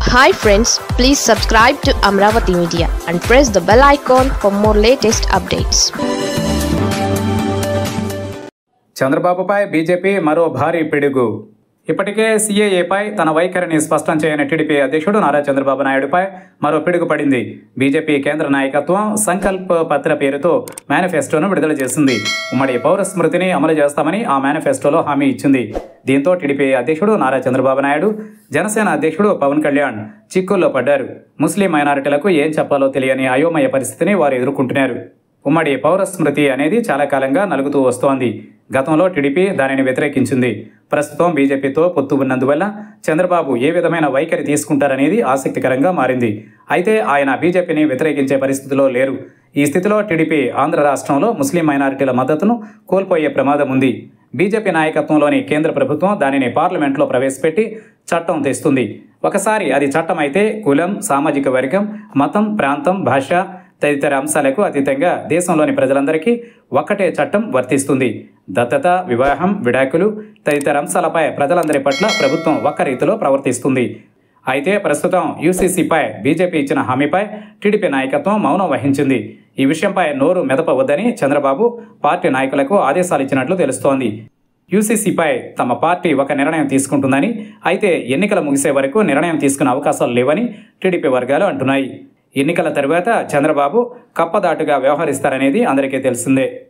hi friends please subscribe to Amaravati media and press the bell icon for more latest updates చంద్రబాబుపై BJP మరో భారీ పిడుగు ఇప్పటికే సీఏఏపై తన వైఖరిని స్పష్టం చేయని టీడీపీ అధ్యక్షుడు నారా చంద్రబాబు నాయుడుపై మరో పిడుగు పడింది బీజేపీ కేంద్ర నాయకత్వం సంకల్ప్ పత్ర పేరుతో మేనిఫెస్టోను విడుదల చేసింది ఉమ్మడి పౌర స్మృతిని అమలు చేస్తామని ఆ మేనిఫెస్టోలో హామీ ఇచ్చింది దీంతో టీడీపీ అధ్యక్షుడు నారా చంద్రబాబు నాయుడు జనసేన అధ్యక్షుడు పవన్ కళ్యాణ్ చిక్కుల్లో పడ్డారు ముస్లిం మైనారిటీలకు ఏం చెప్పాలో తెలియని అయోమయ పరిస్థితిని వారు ఎదుర్కొంటున్నారు ఉమ్మడి పౌర స్మృతి అనేది చాలా కాలంగా నలుగుతూ వస్తోంది గతంలో టీడీపీ దానిని వ్యతిరేకించింది ప్రస్తుతం బీజేపీతో పొత్తు ఉన్నందువల్ల చంద్రబాబు ఏ విధమైన వైఖరి తీసుకుంటారనేది ఆసక్తికరంగా మారింది అయితే ఆయన బీజేపీని వ్యతిరేకించే పరిస్థితిలో లేరు ఈ స్థితిలో టీడీపీ ఆంధ్ర రాష్ట్రంలో ముస్లిం మైనారిటీల మద్దతును కోల్పోయే ప్రమాదం ఉంది బీజేపీ నాయకత్వంలోని కేంద్ర ప్రభుత్వం దానిని పార్లమెంట్లో ప్రవేశపెట్టి చట్టం తెస్తుంది ఒకసారి అది చట్టం అయితే కులం సామాజిక వర్గం మతం ప్రాంతం భాష తదితర అంశాలకు అతీతంగా దేశంలోని ప్రజలందరికీ ఒక్కటే చట్టం వర్తిస్తుంది దత్తత వివాహం విడాకులు తదితర అంశాలపై ప్రజలందరి పట్ల ప్రభుత్వం ఒక్క రీతిలో ప్రవర్తిస్తుంది అయితే ప్రస్తుతం యూసీసీపై బీజేపీ ఇచ్చిన హామీపై టీడీపీ నాయకత్వం మౌనం వహించింది ఈ విషయంపై నోరు మెదపవద్దని చంద్రబాబు పార్టీ నాయకులకు ఆదేశాలు ఇచ్చినట్లు తెలుస్తోంది యూసీసీపై తమ పార్టీ ఒక నిర్ణయం తీసుకుంటుందని అయితే ఎన్నికలు ముగిసే వరకు నిర్ణయం తీసుకునే అవకాశాలు లేవని టీడీపీ వర్గాలు అంటున్నాయి ఎన్నికల తరువాత చంద్రబాబు కప్పదాటుగా వ్యవహరిస్తారనేది అందరికీ తెలిసిందే